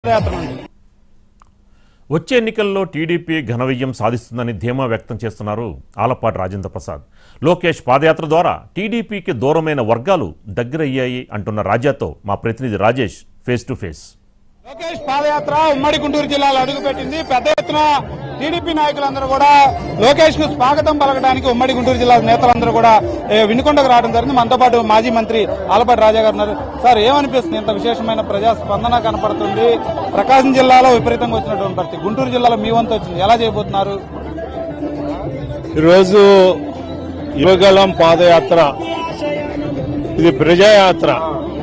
పాదయాత్ర నుండి వచ్చే ఎన్నికల్లో టీడీపీ ఘన విజయం సాధిస్తుందని ధీమా వ్యక్తం చేస్తున్నారు ఆలపాటి రాజేంద్ర ప్రసాద్ లోకేష్ పాదయాత్ర ద్వారా టీడీపీకి దూరమైన వర్గాలు దగ్గరయ్యాయి అంటున్న రాజాతో మా ప్రతినిధి Rajesh face to face Lokesh padayatra ఉమ్మడి గుంటూరు జిల్లాలో అడుగుపెట్టింది పెద్ద ఎత్తున టీడీపీ నాయకులందరూ కూడా లోకేష్ కు స్వాగతం పలకడానికి ఉమ్మడి గుంటూరు జిల్లా నేతలందరూ కూడా ఏ, వినుకొండకు రావడం జరిగింది మనతో పాటు మాజీ మంత్రి ఆలపాటి రాజా గారు ఉన్నారు సార్ ఏమనిపిస్తుంది ఇంత విశేషమైన ప్రజా స్పందన కనపడుతుంది ప్రకాశం జిల్లాలో విపరీతంగా వచ్చినటువంటి పరిస్థితి గుంటూరు జిల్లాలో మీ వంతు వచ్చింది ఎలా చేయబోతున్నారు ఈరోజు యువగలం పాదయాత్ర ఇది ప్రజాయాత్ర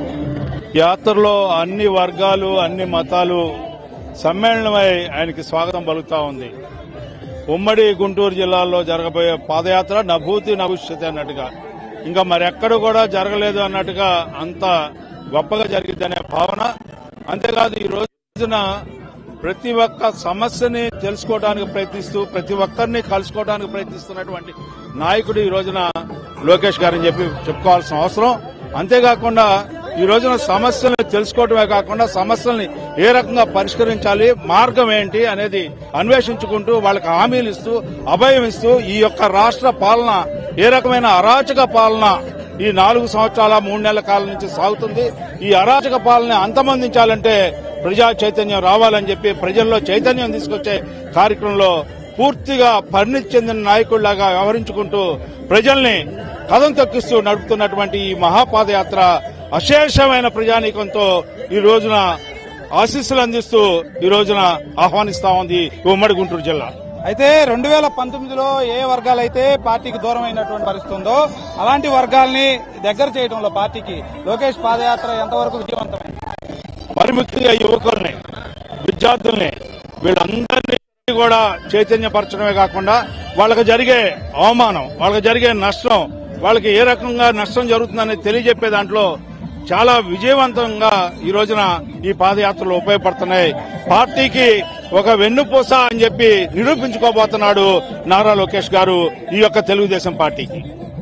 ఈ యాత్రలో అన్ని వర్గాలు అన్ని మతాలు సమ్మేళనమై ఆయనకి స్వాగతం పలుకుతా ఉంది ఉమ్మడి గుంటూరు జిల్లాలో జరగబోయే పాదయాత్ర నభూతి నభవిష్యతి అన్నట్టుగా ఇంకా మరెక్కడ కూడా జరగలేదు అన్నట్టుగా అంత గొప్పగా జరిగిద్దనే భావన అంతేకాదు ఈ రోజున ప్రతి ఒక్క సమస్యని తెలుసుకోవడానికి ప్రయత్నిస్తూ ప్రతి ఒక్కరిని కలుసుకోవడానికి ప్రయత్నిస్తున్నటువంటి నాయకుడు ఈ రోజున లోకేష్ గారని చెప్పి చెప్పుకోవాల్సిన అవసరం అంతేకాకుండా ఈ రోజున సమస్యలను తెలుసుకోవడమే కాకుండా సమస్యల్ని ఏ రకంగా పరిష్కరించాలి మార్గం ఏంటి అనేది అన్వేషించుకుంటూ వాళ్ళకి హామీలు ఇస్తూ అభయం ఇస్తూ ఈ యొక్క రాష్ట్ర పాలన ఏ రకమైన అరాచక పాలన ఈ నాలుగు సంవత్సరాల మూడు నెలల కాలం నుంచి సాగుతుంది ఈ అరాచక పాలన అంతమొందించాలంటే ప్రజా చైతన్యం రావాలని చెప్పి ప్రజల్లో చైతన్యం తీసుకొచ్చే కార్యక్రమంలో పూర్తిగా పరిణితి చెందిన నాయకుడిలాగా వ్యవహరించుకుంటూ ప్రజల్ని కథం తొక్కిస్తూ నడుపుతున్నటువంటి ఈ మహాపాదయాత్ర అశేషమైన ప్రజానీకంతో ఈ రోజున ఆశీస్సులు అందిస్తూ ఈ రోజున ఆహ్వానిస్తా ఉంది ఈ ఉమ్మడి గుంటూరు జిల్లా అయితే రెండు వేల పంతొమ్మిదిలో ఏ వర్గాలైతే పార్టీకి దూరం అయినటువంటి పరిస్థితి ఉందో అలాంటి వర్గాల్ని దగ్గర చేయడంలో పార్టీకి లోకేష్ పాదయాత్ర ఎంతవరకు విజయవంతమైంది మరి ముఖ్యంగా యువకుల్ని విద్యార్థుల్ని వీళ్ళందరినీ కూడా చైతన్యపరచడమే కాకుండా వాళ్ళకి జరిగే అవమానం వాళ్ళకి జరిగే నష్టం వాళ్ళకి ఏ రకంగా నష్టం జరుగుతుందని తెలియజెప్పే దాంట్లో చాలా విజయవంతంగా ఈ రోజున ఈ పాదయాత్రలు ఉపయోగపడుతున్నాయి పార్టీకి ఒక వెన్నుపూస అని చెప్పి నిరూపించుకోబోతున్నాడు నారా లోకేష్ గారు ఈ యొక్క తెలుగుదేశం పార్టీకి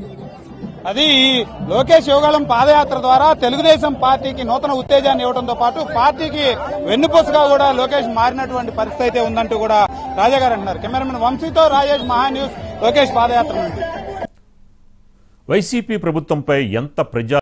అది ఈ లోకేష్ యోగాళం పాదయాత్ర ద్వారా తెలుగుదేశం పార్టీకి నూతన ఉత్తేజాన్ని ఇవ్వడంతో పాటు పార్టీకి వెన్నుపూసగా కూడా లోకేష్ మారినటువంటి పరిస్థితి అయితే ఉందంటూ కూడా రాజా గారు అంటున్నారు కెమెరామెన్ వంశీతో రాజేష్ మహా న్యూస్ లోకేష్ పాదయాత్ర నుండి వైసీపీ ప్రభుత్వంపై ఎంత ప్రజా